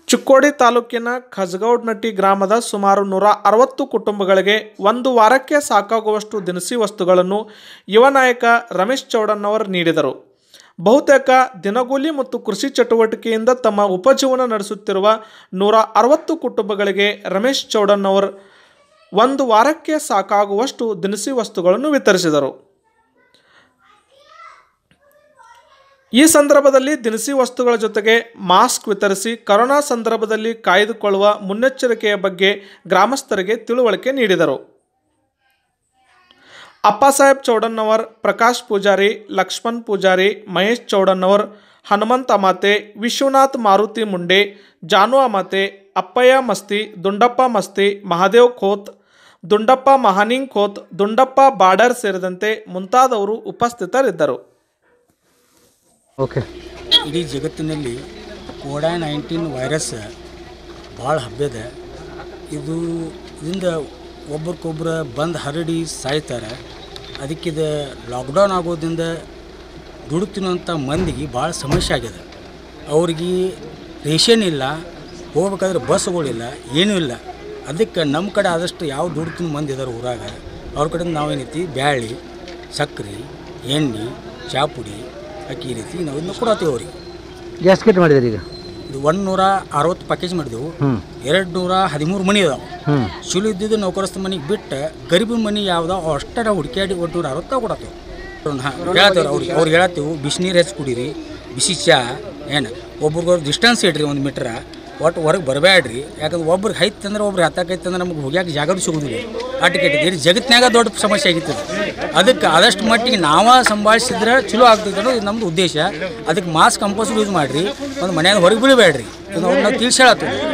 ಚಿಕ್ಕೋಡಿ ತಾಲೂಕಿನ ಖಜ್ಗೌಡ್ನಟ್ಟಿ ಗ್ರಾಮದ ಸುಮಾರು ನೂರ ಅರವತ್ತು ಕುಟುಂಬಗಳಿಗೆ ಒಂದು ವಾರಕ್ಕೆ ಸಾಕಾಗುವಷ್ಟು ದಿನಸಿ ವಸ್ತುಗಳನ್ನು ಯುವ ನಾಯಕ ರಮೇಶ್ ಚೌಡಣ್ಣವರು ನೀಡಿದರು ಬಹುತೇಕ ದಿನಗೂಲಿ ಮತ್ತು ಕೃಷಿ ಚಟುವಟಿಕೆಯಿಂದ ತಮ್ಮ ಉಪಜೀವನ ನಡೆಸುತ್ತಿರುವ ನೂರ ಅರವತ್ತು ಕುಟುಂಬಗಳಿಗೆ ರಮೇಶ್ ಚೌಡಣ್ಣವರು ಒಂದು ವಾರಕ್ಕೆ ಸಾಕಾಗುವಷ್ಟು ದಿನಸಿ ವಸ್ತುಗಳನ್ನು ವಿತರಿಸಿದರು ಈ ಸಂದರ್ಭದಲ್ಲಿ ದಿನಸಿ ವಸ್ತುಗಳ ಜೊತೆಗೆ ಮಾಸ್ಕ್ ವಿತರಿಸಿ ಕರೋನಾ ಸಂದರ್ಭದಲ್ಲಿ ಕಾಯ್ದುಕೊಳ್ಳುವ ಮುನ್ನೆಚ್ಚರಿಕೆಯ ಬಗ್ಗೆ ಗ್ರಾಮಸ್ಥರಿಗೆ ತಿಳುವಳಿಕೆ ನೀಡಿದರು ಅಪ್ಪಾಸಾಹೇಬ್ ಚೌಡಣ್ಣವರ್ ಪ್ರಕಾಶ್ ಪೂಜಾರಿ ಲಕ್ಷ್ಮಣ್ ಪೂಜಾರಿ ಮಹೇಶ್ ಚೌಡಣ್ಣವರ್ ಹನುಮಂತ ಅಮಾತೆ ವಿಶ್ವನಾಥ್ ಮಾರುತಿ ಮುಂಡೆ ಜಾನು ಅಮಾತೆ ಅಪ್ಪಯ್ಯ ಮಸ್ತಿ ದುಂಡಪ್ಪ ಮಸ್ತಿ ಮಹಾದೇವ್ ಖೋತ್ ದುಂಡಪ್ಪ ಮಹಾನಿಂಗ್ ಖೋತ್ ದುಂಡಪ್ಪ ಬಾಡರ್ ಸೇರಿದಂತೆ ಮುಂತಾದವರು ಉಪಸ್ಥಿತರಿದ್ದರು ಓಕೆ ಇಡೀ ಜಗತ್ತಿನಲ್ಲಿ ಕೋಡಾ ನೈನ್ಟೀನ್ ವೈರಸ್ ಭಾಳ ಹಬ್ಬ್ಯದ ಇದು ಇದರಿಂದ ಒಬ್ರಿಗೊಬ್ರು ಬಂದು ಹರಡಿ ಸಾಯ್ತಾರೆ ಅದಕ್ಕಿದ ಲಾಕ್ಡೌನ್ ಆಗೋದ್ರಿಂದ ದುಡುತ್ತಿನಂಥ ಮಂದಿಗೆ ಭಾಳ ಸಮಸ್ಯೆ ಆಗ್ಯದ ಅವ್ರಿಗೆ ರೇಷನ್ ಇಲ್ಲ ಹೋಗ್ಬೇಕಾದ್ರೆ ಬಸ್ಗಳಿಲ್ಲ ಏನೂ ಇಲ್ಲ ಅದಕ್ಕೆ ನಮ್ಮ ಕಡೆ ಆದಷ್ಟು ಯಾವ ದುಡ್ತಿನ ಮಂದಿ ಇದಾರೆ ಊರಾಗ ಅವ್ರ ಕಡೆ ನಾವೇನೈತಿ ಬ್ಯಾಳಿ ಸಕ್ರೆ ಎಣ್ಣೆ ಚಾಪುಡಿ ಅಕ್ಕಿ ಈ ರೀತಿ ನಾವು ಇದನ್ನ ಕೊಡತ್ತೀವಿ ಅವ್ರಿಗೆ ಎಷ್ಟು ಕಿಟ್ ಮಾಡಿದ್ರಿ ಈಗ ಇದು ಒಂದು ನೂರ ಅರವತ್ತು ಪ್ಯಾಕೇಜ್ ಮಾಡಿದೆವು ಹ್ಞೂ ಎರಡು ನೂರ ಹದಿಮೂರು ಮನೆ ಇದಾವೆ ಹ್ಞೂ ಚಲೋ ಇದ್ದಿದ್ದು ನೌಕರಸ್ಥ ಮನೆಗೆ ಬಿಟ್ಟು ಗರೀಬನ ಮನೆ ಯಾವ್ದಾವ ಅಷ್ಟೇ ನಾವು ಹುಡುಕ್ಯಾಡಿ ಒಟ್ಟು ನೂರ ಅರವತ್ತು ಕೊಡತ್ತೇವೆ ಹೇಳ್ತೇವೆ ಅವ್ರಿಗೆ ಅವ್ರಿಗೆ ಹೇಳತ್ತೀವಿ ಬಿಸಿನೀರು ಹೆಚ್ಚು ಕುಡೀರಿ ಬಿಸಿ ಚಾ ಏನು ಒಬ್ರಿಗೊಬ್ರು ಡಿಸ್ಟೆನ್ಸ್ ಇಡ್ರಿ ಒಂದು ಮೀಟ್ರ ಒಟ್ಟು ಹೊರಗೆ ಬರಬೇಡ್ರಿ ಯಾಕಂದ್ರೆ ಒಬ್ರಿಗೆ ಹೈತ್ ಅಂದ್ರೆ ಒಬ್ರಿಗೆ ಹತ್ತಕೈತೆ ಅಂದ್ರೆ ನಮ್ಗೆ ಹೋಗ್ಯಾಕ ಜಾಗನೂ ಸಿಗೋದಿಲ್ಲ ಅಟಿಕೆಟ್ ಇದು ಜಗತ್ತಿನಾಗ ದೊಡ್ಡ ಸಮಸ್ಯೆ ಆಗಿತ್ತು ಇದು. ಅದಕ್ಕೆ ಆದಷ್ಟು ಮಟ್ಟಿಗೆ ನಾವೇ ಸಂಭಾಳಿಸಿದ್ರೆ ಚಲೋ ಆಗ್ತೈತೆ ಅನ್ನೋದು ಇದು ನಮ್ದು ಉದ್ದೇಶ ಅದಕ್ಕೆ ಮಾಸ್ಕ್ ಕಂಪಲ್ಸರಿ ಯೂಸ್ ಮಾಡಿರಿ ಒಂದು ಮನ್ಯಾಗ ಹೊರಗೆ ಬೀಳಬೇಡ್ರಿ ಇದು ನಾವು ನಾವು ತಿಳಿಸಿ ಹೇಳತ್ತೀವಿ